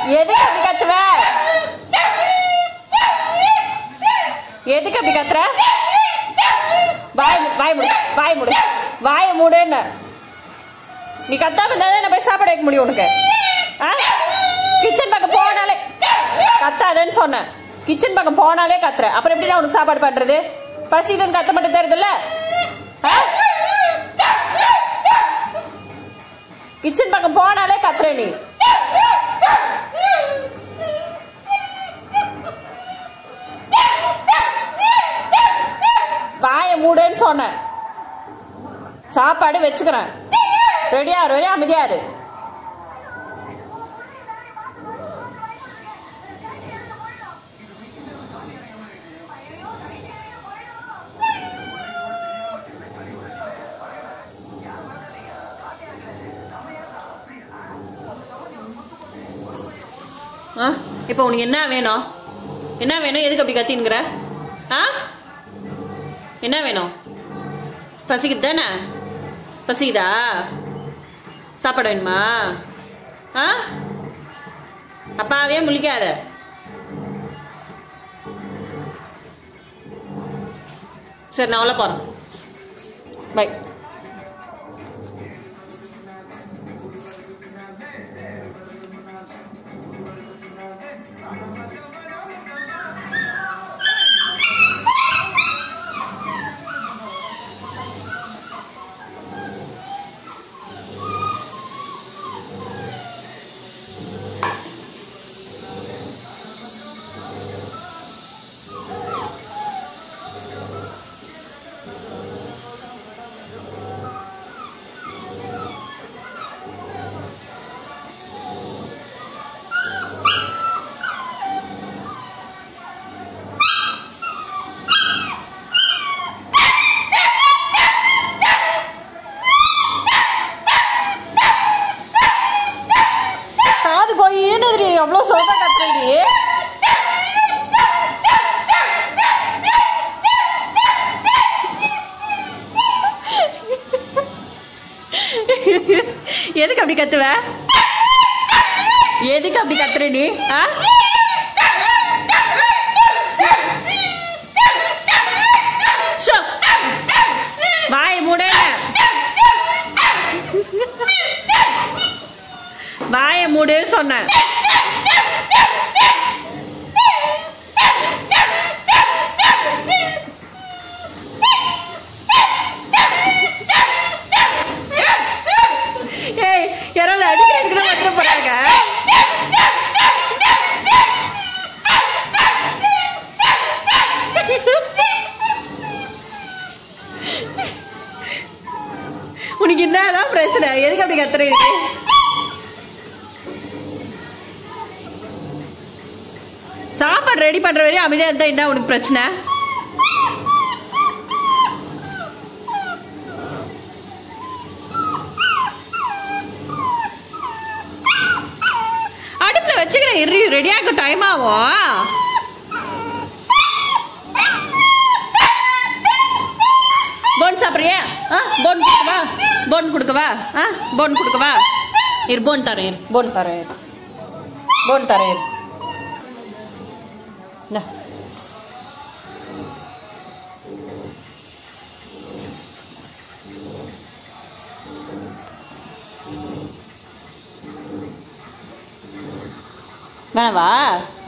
எதுக்கு அப்படி கத்துவ எதுக்கு அப்படி கத்துற வாய் மூ- வாய் மூடு வாய் மூடு வாயை மூடுன்னு நீ கத்தாம இருந்தா நான் போய் சாப்பாடு வைக்க முடியும் உனக்கு ஆ கிச்சன் பக்கம் போனாலே கத்தாதேன்னு சொன்னேன் கிச்சன் பக்கம் போனாலே கத்துற அப்புறம் எப்படி நான் உனக்கு சாப்பாடு பண்றது பசிக்குதுன்னு கத்த மட்டும் தெரியுதுல்ல ஆ கிச்சன் பக்கம் போனாலே கத்துற நீ வாயை மூடுன்னு சொன்னேன் சாப்பாடு வச்சுக்கிறேன் ரெடியா ரெடியா அமைதியா இரு ஆ இப்போ உனக்கு என்ன வேணும் என்ன வேணும் எதுக்கு அப்படி கத்தின்னுங்கிற ஆ என்ன வேணும் பசிக்குது தானே பசிக்குதா சாப்பாடு வேணுமா ஆ அப்பாவே முழிக்காத சரி நான் உள்ள போறேன் பை காது கொய்யின்னு எவ்வளோ சொல்ற கத்துறடி எதுக்கு அப்படி கத்துவ எதுக்கு அப்படி கத்துற நீ ஆ ஷோ. வாயை மூடு வாயை மூடு சொன்னேன் ஏய் யாராவது அடிக்கிறதுக்கு தான் வந்துட போறாங்க உனக்கு என்னதான் பிரச்சனை எதுக்கு அப்படி கத்துறீங்க சாப்பாடு ரெடி பண்ற வரையும் அமைதியா இருந்தா என்ன உனக்கு பிரச்சனை அடுப்புல வச்சுக்கிறேன் இரு ரெடியாக டைம் ஆகும் போன் சாப்பிட்றியா ஆ போன் கொடுக்கவா போன் கொடுக்கவா ஆ போன் கொடுக்கவா இரு போன் தரேன் இரு போன் தரேன் இரு போன் தரேன் இரு இந்தா. வேணவா